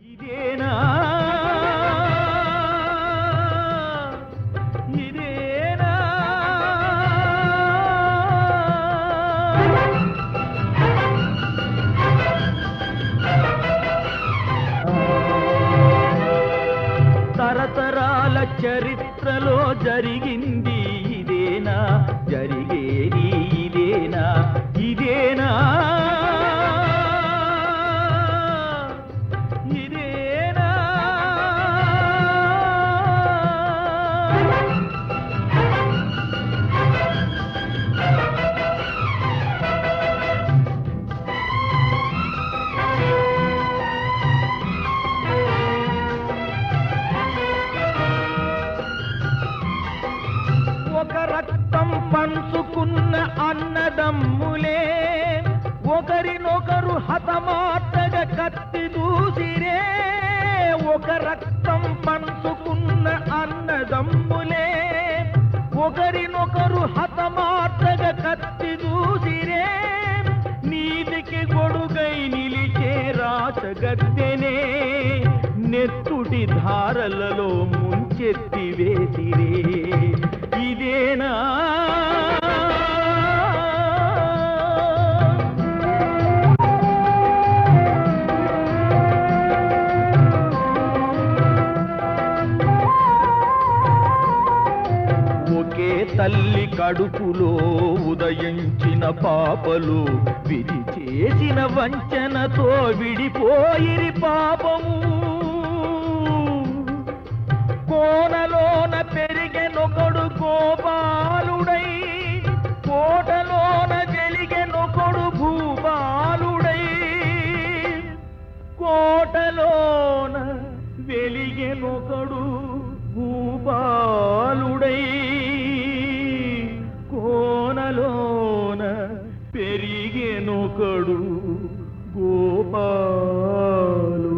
ఇదేనా ఇదేనా తరతరాల చరిత్రలో జరిగింది ఇదేనా జరిగేది ఇదేనా ఇదేనా ఇదేనా ఒక రక్తం పంచుకున్న అన్నదమ్ములే ఒకరినొకరు హతమార్చగా కత్తి దూసిరే ఒక రక్తం పంచుకున్న అన్నదమ్ములే ఒకరినొకరు హతమార్చగా కత్తి దూసిరే నీతికి గొడుగై నిలిచే రాచగద్దెనే నెత్తుటి ధారలలో ముంచెత్తి వేసిరే ఇదేనా ఒకే తల్లి కడుపులో ఉదయించిన పాపలు విధి చేసిన వంచనతో విడిపోయిరి పాపము కోనలోన పెరిగెనొకడు గోపాలుడై కోటలోన వెలిగెనొకడు భూపాలుడై కోటలోన వెలిగెనొకడు భూపాలుడై కోనలోన పెరిగెనొకడు గోపాలుడై